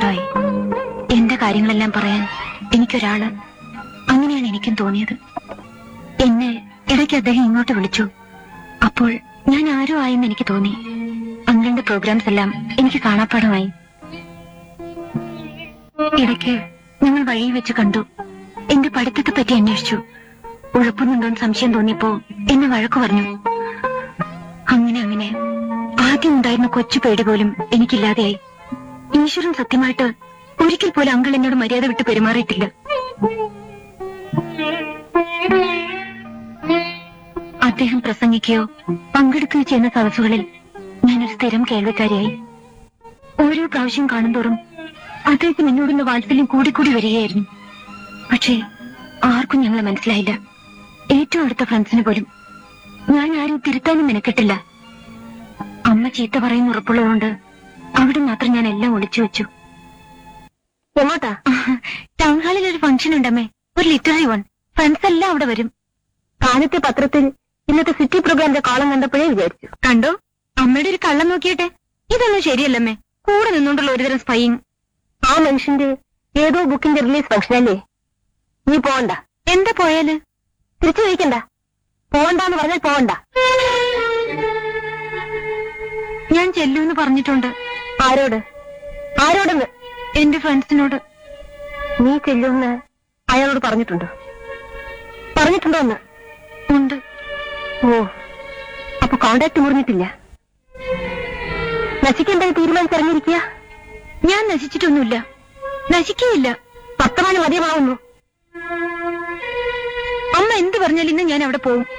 സന്തോഷമായി എന്റെ കാര്യങ്ങളെല്ലാം പറയാൻ എനിക്കൊരാള് അങ്ങനെയാണ് എനിക്കും തോന്നിയത് എന്നെ ഇടയ്ക്ക് അദ്ദേഹം ഇങ്ങോട്ട് വിളിച്ചു അപ്പോൾ ഞാൻ ആരോ ആയെന്ന് എനിക്ക് തോന്നി അങ്കിളിന്റെ പ്രോഗ്രാംസ് എല്ലാം എനിക്ക് കാണാപ്പാടമായി ഇടയ്ക്ക് ഞങ്ങൾ വഴിയിൽ വെച്ച് കണ്ടു എന്റെ പഠിത്തത്തെ പറ്റി അന്വേഷിച്ചു ഉഴപ്പുന്നുണ്ടോന്ന് സംശയം തോന്നിയപ്പോ എന്നെ വഴക്കു പറഞ്ഞു അങ്ങനെ അങ്ങനെ ആദ്യം ഉണ്ടായിരുന്ന കൊച്ചു പേടി പോലും എനിക്കില്ലാതെയായി ഈശ്വരൻ സത്യമായിട്ട് ഒരിക്കൽ പോലും അങ്കിൾ എന്നോട് മര്യാദ വിട്ട് പെരുമാറിയിട്ടില്ല അദ്ദേഹം പ്രസംഗിക്കുകയോ പങ്കെടുക്കുകയോ ചെയ്യുന്ന സദസ്സുകളിൽ ഞാനൊരു സ്ഥിരം കേൾവിക്കാരിയായി ഓരോ പ്രാവശ്യം കാണുന്തോറും അദ്ദേഹത്തിന് എന്നോടുള്ള വാത്സല്യം കൂടിക്കൂടി വരികയായിരുന്നു പക്ഷേ ആർക്കും ഞങ്ങളെ മനസ്സിലായില്ല ഏറ്റവും അടുത്ത ഫ്രണ്ട്സിന് പോലും ഞാൻ ആരും തിരുത്താനും മെനക്കെട്ടില്ല അമ്മ ചീത്ത പറയുന്ന ഉറപ്പുള്ളതുകൊണ്ട് അവിടെ മാത്രം ഞാൻ എല്ലാം ഒളിച്ചു വെച്ചു എങ്ങോട്ടാ ടൗൺ ഹാളിൽ ഒരു ഫംഗ്ഷൻ ഉണ്ടമ്മേ ഒരു ലിറ്റററി വൺ ഫ്രണ്ട്സ് എല്ലാം അവിടെ വരും കാലത്തെ പത്രത്തിൽ ഇന്നത്തെ സിറ്റി പ്രോഗ്രാമിന്റെ കോളം കണ്ടപ്പോഴേ വിചാരിച്ചു കണ്ടോ അമ്മയുടെ ഒരു കള്ളം നോക്കിയട്ടെ ഇതൊന്നും ശരിയല്ലമ്മേ കൂടെ നിന്നുകൊണ്ടുള്ള ഒരുതരം സ്പൈയിങ് ആ മനുഷ്യന്റെ ഏതോ ബുക്കിന്റെ റിലീസ് ഫംഗ്ഷൻ അല്ലേ നീ പോവണ്ട എന്താ പോയാല് തിരിച്ചു ചോദിക്കണ്ട പോവണ്ടെന്ന് പറഞ്ഞാൽ പോവണ്ട ഞാൻ ചെല്ലൂന്ന് പറഞ്ഞിട്ടുണ്ട് ആരോട് ആരോടെന്ന് എന്റെ ഫ്രണ്ട്സിനോട് നീ ചെല്ലുമെന്ന് അയാളോട് പറഞ്ഞിട്ടുണ്ടോ പറഞ്ഞിട്ടുണ്ടോ എന്ന് ഉണ്ട് ഓ അപ്പൊ കോണ്ടാക്ട് മുറിഞ്ഞിട്ടില്ല നശിക്കേണ്ടത് തീരുമാനിച്ചിറങ്ങിയിരിക്കുക ഞാൻ നശിച്ചിട്ടൊന്നുമില്ല നശിക്കുകയില്ല പത്തമാനം മതിയമാവുന്നു അമ്മ എന്ത് പറഞ്ഞാലും ഇന്ന് ഞാൻ അവിടെ പോവും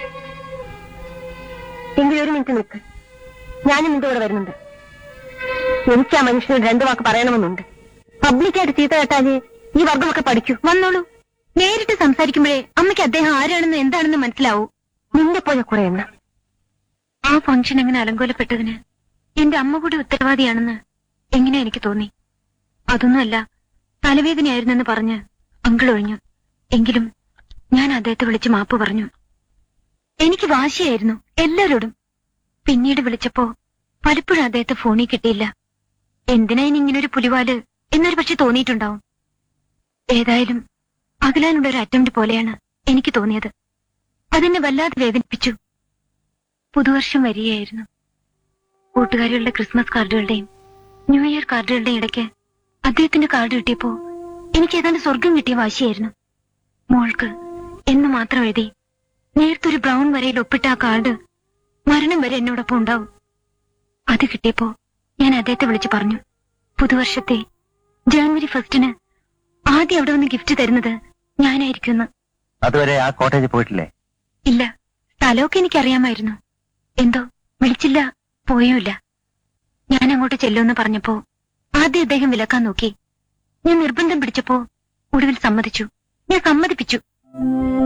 എങ്കിലും ഒരു മിനിറ്റ് നിൽക്ക് ഞാനും നിന്റെ കൂടെ വരുന്നുണ്ട് എനിക്ക് ആ മനുഷ്യനോട് രണ്ടു വാക്ക് പറയണമെന്നുണ്ട് പബ്ലിക്കായിട്ട് ചീത്ത കേട്ടാലേ ഈ വർഗമൊക്കെ പഠിക്കൂ വന്നോളൂ നേരിട്ട് സംസാരിക്കുമ്പോഴേ അമ്മയ്ക്ക് അദ്ദേഹം ആരാണെന്ന് എന്താണെന്ന് മനസ്സിലാവൂ നിന്റെ പോലെ കുറെ എണ്ണം ആ ഫംഗ്ഷൻ എങ്ങനെ അലങ്കോലപ്പെട്ടതിന് എന്റെ അമ്മ കൂടി ഉത്തരവാദിയാണെന്ന് എങ്ങനെ എനിക്ക് തോന്നി അതൊന്നുമല്ല തലവേദനയായിരുന്നെന്ന് പറഞ്ഞ് അങ്കിൾ ഒഴിഞ്ഞു എങ്കിലും ഞാൻ അദ്ദേഹത്തെ വിളിച്ച് മാപ്പ് പറഞ്ഞു എനിക്ക് വാശിയായിരുന്നു എല്ലാരോടും പിന്നീട് വിളിച്ചപ്പോ പലപ്പോഴും അദ്ദേഹത്തെ ഫോണിൽ കിട്ടിയില്ല എന്തിനാ ഇനി ഇങ്ങനൊരു പുലിവാല് എന്നൊരു പക്ഷെ തോന്നിയിട്ടുണ്ടാവും ഏതായാലും അകലാനുള്ള ഒരു അറ്റംപ്റ്റ് പോലെയാണ് എനിക്ക് തോന്നിയത് അതെന്നെ വല്ലാതെ വേദനിപ്പിച്ചു പുതുവർഷം വരികയായിരുന്നു കൂട്ടുകാരികളുടെ ക്രിസ്മസ് കാർഡുകളുടെയും ന്യൂ ഇയർ കാർഡുകളുടെയും ഇടയ്ക്ക് അദ്ദേഹത്തിന്റെ കാർഡ് കിട്ടിയപ്പോ എനിക്ക് ഏതാണ്ട് സ്വർഗം കിട്ടിയ വാശിയായിരുന്നു മോൾക്ക് എന്ന് മാത്രം എഴുതി നേരത്തൊരു ബ്രൗൺ വരയിൽ ഒപ്പിട്ട ആ കാർഡ് മരണം വരെ എന്നോടൊപ്പം ഉണ്ടാവും അത് കിട്ടിയപ്പോ ഞാൻ അദ്ദേഹത്തെ വിളിച്ചു പറഞ്ഞു പുതുവർഷത്തെ ജനുവരി ഫസ്റ്റിന് ആദ്യം അവിടെ വന്ന് ഗിഫ്റ്റ് തരുന്നത് ഞാനായിരിക്കുമെന്ന് അതുവരെ ആ കോട്ടേജിൽ പോയിട്ടില്ലേ ഇല്ല സ്ഥലമൊക്കെ എനിക്കറിയാമായിരുന്നു എന്തോ വിളിച്ചില്ല പോയുമില്ല ഞാൻ അങ്ങോട്ട് ചെല്ലുമെന്ന് പറഞ്ഞപ്പോ ആദ്യം അദ്ദേഹം വിലക്കാൻ നോക്കി ഞാൻ നിർബന്ധം പിടിച്ചപ്പോ ഒടുവിൽ സമ്മതിച്ചു ഞാൻ സമ്മതിപ്പിച്ചു